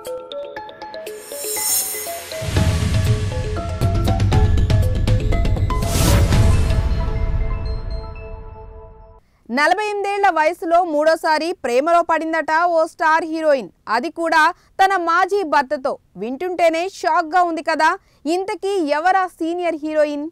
నలభై ఎనిమిదేళ్ల వయసులో మూడోసారి ప్రేమలో పడిందట ఓ స్టార్ హీరోయిన్ అది కూడా తన మాజీ భర్తతో వింటుంటేనే షాక్గా ఉంది కదా ఇంతకీ ఎవరా సీనియర్ హీరోయిన్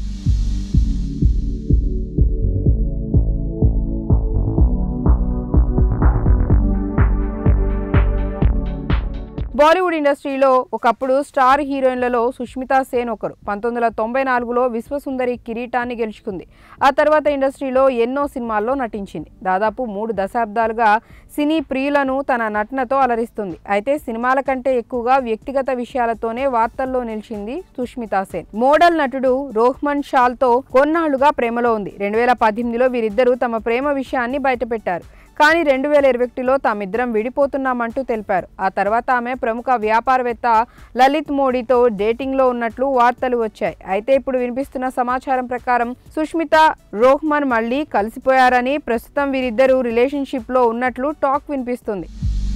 బాలీవుడ్ ఇండస్ట్రీలో ఒకప్పుడు స్టార్ హీరోయిన్లలో సుష్మితా సేన్ ఒకరు పంతొమ్మిది వందల తొంభై నాలుగులో విశ్వసుందరి కిరీటాన్ని గెలుచుకుంది ఆ తర్వాత ఇండస్ట్రీలో ఎన్నో సినిమాల్లో నటించింది దాదాపు మూడు దశాబ్దాలుగా సినీ ప్రియులను తన నటనతో అలరిస్తుంది అయితే సినిమాల కంటే ఎక్కువగా వ్యక్తిగత విషయాలతోనే వార్తల్లో నిలిచింది సుష్మితా సేన్ మోడల్ నటుడు రోహ్మన్ షాల్తో కొన్నాళ్లుగా ప్రేమలో ఉంది రెండు వేల పద్దెనిమిదిలో వీరిద్దరూ తమ ప్రేమ విషయాన్ని బయటపెట్టారు కానీ రెండు వేల ఇరవై ఒకటిలో తామిద్దరం విడిపోతున్నామంటూ తెలిపారు ఆ తర్వాత ఆమె ప్రముఖ వ్యాపారవేత్త లలిత్ మోడీతో డేటింగ్లో ఉన్నట్లు వార్తలు వచ్చాయి అయితే ఇప్పుడు వినిపిస్తున్న సమాచారం ప్రకారం సుష్మిత రోహ్మన్ మళ్ళీ కలిసిపోయారని ప్రస్తుతం వీరిద్దరూ రిలేషన్షిప్లో ఉన్నట్లు టాక్ వినిపిస్తుంది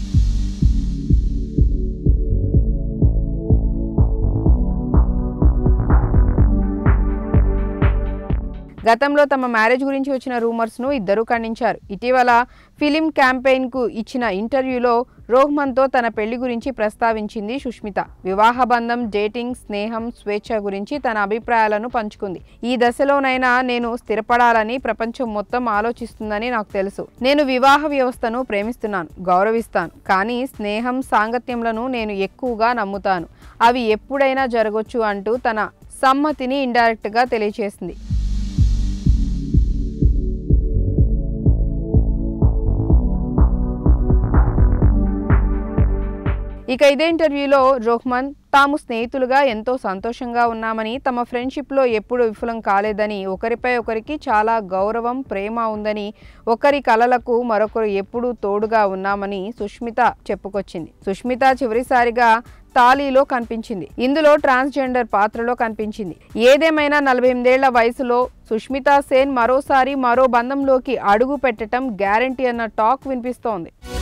గతంలో తమ మ్యారేజ్ గురించి వచ్చిన రూమర్స్ను ఇద్దరూ ఖండించారు ఇటీవల ఫిలిం క్యాంపెయిన్కు ఇచ్చిన ఇంటర్వ్యూలో రోహ్మన్తో తన పెళ్లి గురించి ప్రస్తావించింది సుష్మిత వివాహ బంధం డేటింగ్ స్నేహం స్వేచ్ఛ గురించి తన అభిప్రాయాలను పంచుకుంది ఈ దశలోనైనా నేను స్థిరపడాలని ప్రపంచం మొత్తం ఆలోచిస్తుందని నాకు తెలుసు నేను వివాహ వ్యవస్థను ప్రేమిస్తున్నాను గౌరవిస్తాను కానీ స్నేహం సాంగత్యంలను నేను ఎక్కువగా నమ్ముతాను అవి ఎప్పుడైనా జరగొచ్చు అంటూ తన సమ్మతిని ఇండైరెక్ట్గా తెలియజేసింది ఇక ఇదే ఇంటర్వ్యూలో రోహ్మన్ తాము స్నేహితులుగా ఎంతో సంతోషంగా ఉన్నామని తమ ఫ్రెండ్షిప్లో ఎప్పుడు విఫలం కాలేదని ఒకరిపై ఒకరికి చాలా గౌరవం ప్రేమ ఉందని ఒకరి కలలకు మరొకరు ఎప్పుడూ తోడుగా ఉన్నామని సుష్మిత చెప్పుకొచ్చింది సుష్మిత చివరిసారిగా తాలీలో కనిపించింది ఇందులో ట్రాన్స్జెండర్ పాత్రలో కనిపించింది ఏదేమైనా నలభై ఎనిమిదేళ్ల వయసులో సుష్మితా సేన్ మరోసారి మరో బంధంలోకి అడుగు పెట్టడం గ్యారంటీ అన్న టాక్ వినిపిస్తోంది